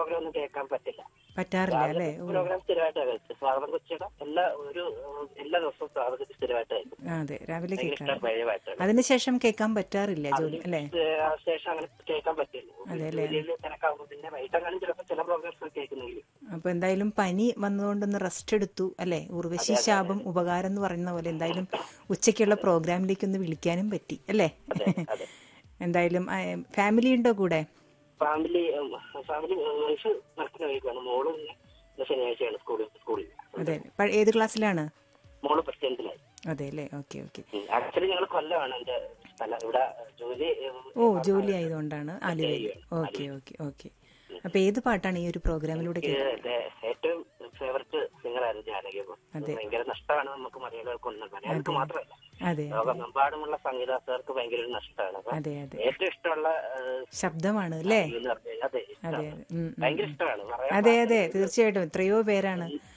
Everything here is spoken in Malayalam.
പ്രോഗ്രാം ഒന്നും കേൾക്കാൻ പറ്റില്ല പറ്റാറില്ല അല്ലേ ഓ പ്രോഗ്രാം സ്ഥിരമായിട്ട് കേൾക്കും സ്വാഗതം കൊച്ചിയുടെ എല്ലാ ഒരു ഏഹ്, എല്ലാ ദിവസവും സ്വാഗതം സ്ഥിരമായിട്ട് കേൾക്കും ആ, അതെ രാവിലെ ഭയങ്കര കേൾക്കാം ഇഷ്ടം പഴയമായിട്ടാണ് അതിനുശേഷം കേൾക്കാൻ പറ്റാറില്ല ജോലി അല്ലേ ശേഷം അങ്ങനെ കേൾക്കാൻ പറ്റില്ല ജോലിയിൽ തിരക്കാവുമ്പോൾ പിന്നെ വൈകിട്ടെങ്ങാനും ചിലപ്പോൾ ചില പ്രോഗ്രാംസ് കേൾക്കുന്നില്ല അപ്പൊ എന്തായാലും പനി വന്നതുകൊണ്ടൊന്ന് റെസ്റ്റ് എടുത്തു അല്ലെ ഉർവശി ശാപം ഉപകാരം എന്ന് പറയുന്ന പോലെ എന്തായാലും ഉച്ചയ്ക്കുള്ള പ്രോഗ്രാമിലേക്ക് ഒന്ന് വിളിക്കാനും പറ്റി അല്ലേ അതെ. എന്തായാലും ഫാമിലി ഉണ്ടോ കൂടെ ഫാമിലി ഫാമിലി വൈഫ് വർക്കിന് പോയിക്കാണ് മോള് പിന്നെ ഇന്ന് ശനിയാഴ്ചയാണ് സ്കൂളിൽ സ്കൂളിൽ അതെ പ- ഏത് ക്ലാസ്സിലാണ് മോള് പ്രസിഡന്റിലായി അതെ അല്ലേ ഓക്കെ ഓക്കെ ആക്ച്വലി ഞങ്ങൾ കൊല്ലമാണ് എന്റെ സ്ഥലം ഇവിടെ ജോലി ഏഹ്, ഓ ജോലി ആയതുകൊണ്ടാണ് ആലുവയിൽ ഓക്കെ ഓക്കെ ഓക്കെ അപ്പൊ ഏത് പാട്ടാണ് ഈ ഒരു പ്രോഗ്രാമിലൂടെ കേൾക്കുന്നത് എന്റെ ഏറ്റവും ഫേവററ്റ് സിംഗർ ആയിരുന്നു ജാനകി അപ്പൊ ഭയങ്കര നഷ്ടമാണ് നമുക്ക് മലയാളികൾക്കൊന്നും മലയാളികൾക്ക് മാത്രമല്ല അതെ ലോകമെമ്പാടുമുള്ള സംഗീതക്കാർക്ക് ഭയങ്കര ഒരു നഷ്ടമാണ് അപ്പൊ അതെ അതെ ഏറ്റവും ഇഷ്ടമുള്ള ഏഹ്, ശബ്ദമാണ് അല്ലേ എന്ന് പറഞ്ഞു കഴിഞ്ഞാൽ അതെ അതെ ഇഷ്ടമാണ്. അതെ ഉം, ഉം. ഭയങ്കര ഇഷ്ടമാണ് പറയാൻ അതെ അതെ തീർച്ചയായിട്ടും എത്രയോ പേരാണ്